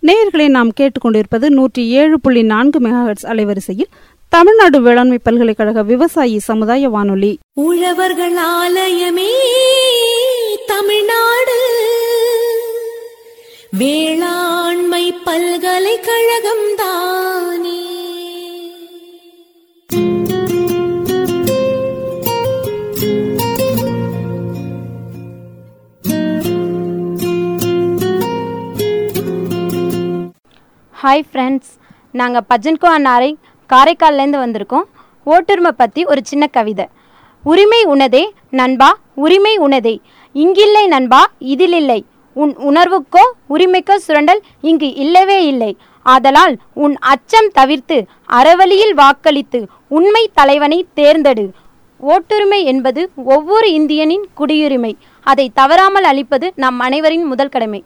நேயர்களை நாம் கேட்டுக்கொண்டிருப்பது நூற்றி ஏழு புள்ளி நான்கு மெகாஹெட்ஸ் அலைவரிசையில் தமிழ்நாடு வேளாண்மை பல்கலைக்கழக விவசாயி சமுதாய வானொலி உழவர்கள் ஆலயமே தமிழ்நாடு வேளாண்மை பல்கலைக்கழகம் தானே ஹாய் ஃப்ரெண்ட்ஸ் நாங்கள் பஜன்கோ அன்னாரை காரைக்கால்லேருந்து வந்திருக்கோம் ஓட்டுரிமை பற்றி ஒரு சின்ன கவிதை உரிமை உனதே நண்பா உரிமை உனதே இங்கில்லை நண்பா இதிலில்லை உன் உணர்வுக்கோ உரிமைக்கோ சுரண்டல் இங்கு இல்லவே இல்லை ஆதலால் உன் அச்சம் தவிர்த்து அறவழியில் வாக்களித்து உண்மை தலைவனை தேர்ந்தெடு ஓட்டுரிமை என்பது ஒவ்வொரு இந்தியனின் குடியுரிமை அதை தவறாமல் அளிப்பது நம் அனைவரின் முதல் கடமை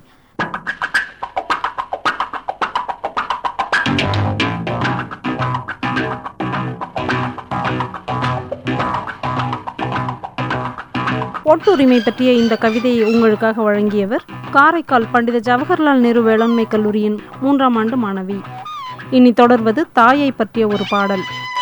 ஓட்டுரிமை பற்றிய இந்த கவிதையை உங்களுக்காக வழங்கியவர் காரைக்கால் பண்டித ஜவஹர்லால் நேரு வேளாண்மை கல்லூரியின் மூன்றாம் ஆண்டு மாணவி இனி தொடர்வது தாயை பற்றிய ஒரு பாடல்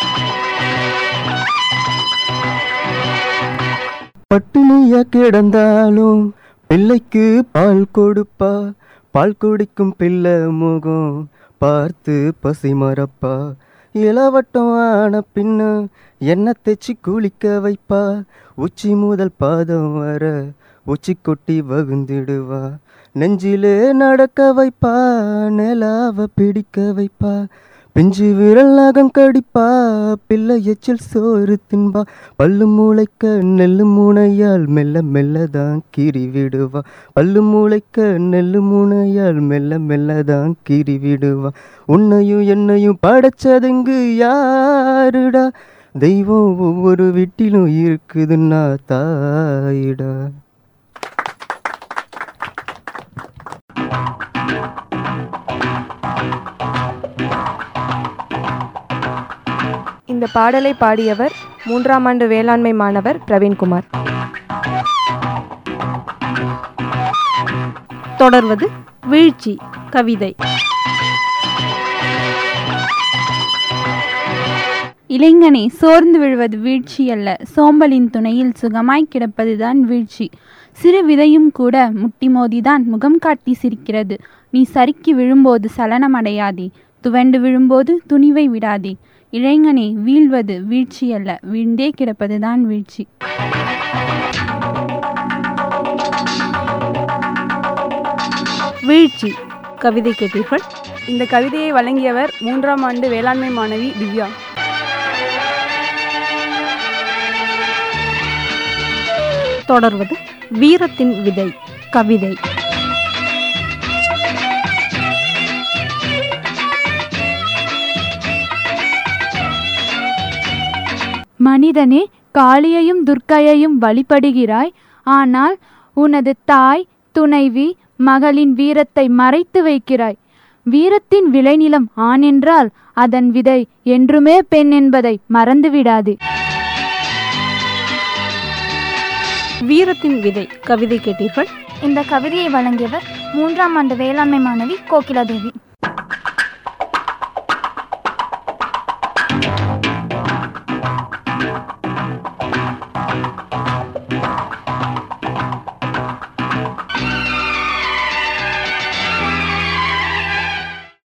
பட்டினியா கிடந்தாலும் பிள்ளைக்கு பால் கொடுப்பா பால் குடிக்கும் பிள்ளை முகம் பார்த்து பசி மறப்பா இளவட்டம் ஆன பின்ன என்ன தேய்ச்சி குளிக்க வைப்பா உச்சி முதல் பாதம் வர உச்சி கொட்டி வகுந்திடுவா நெஞ்சிலே நடக்க வைப்பா நிலாவ பிடிக்க வைப்பா பிஞ்சு விரல் நகம் கடிப்பா பிள்ளை எச்சில் சோறு தின்பா பல்லு மூளைக்க நெல்லு மூனையால் மெல்ல மெல்ல தான் கீறி விடுவா பல்லு மூளைக்க நெல்லு மூனையால் மெல்ல மெல்ல தான் கீறி விடுவா உன்னையும் என்னையும் படைச்சதுங்கு யாருடா தெய்வம் ஒவ்வொரு வீட்டிலும் இருக்குதுன்னா தாயிடா இந்த பாடலை பாடியவர் மூன்றாம் ஆண்டு வேளாண்மை மாணவர் பிரவீன்குமார் தொடர்வது வீழ்ச்சி கவிதை இளைஞனே சோர்ந்து விழுவது வீழ்ச்சி அல்ல சோம்பலின் துணையில் சுகமாய் கிடப்பதுதான் வீழ்ச்சி சிறு விதையும் கூட முட்டி மோதிதான் முகம் காட்டி சிரிக்கிறது நீ சறுக்கி விழும்போது சலனமடையாதே துவண்டு விழும்போது துணிவை விடாதே இளைஞனே வீழ்வது வீழ்ச்சி அல்ல வீழ்ந்தே கிடப்பதுதான் வீழ்ச்சி வீழ்ச்சி கவிதை கேட்டீர்கள் இந்த கவிதையை வழங்கியவர் மூன்றாம் ஆண்டு வேளாண்மை மாணவி திவ்யா தொடர்வது வீரத்தின் விதை கவிதை மனிதனே காளியையும் துர்க்கையையும் வழிபடுகிறாய் ஆனால் உனது தாய் துணைவி மகளின் வீரத்தை மறைத்து வைக்கிறாய் வீரத்தின் விளைநிலம் ஆண் என்றால் அதன் விதை என்றுமே பெண் என்பதை மறந்துவிடாதே வீரத்தின் விதை கவிதை கேட்டீர்கள் இந்த கவிதையை வழங்கியவர் மூன்றாம் ஆண்டு வேளாண்மை மாணவி கோகிலாதேவி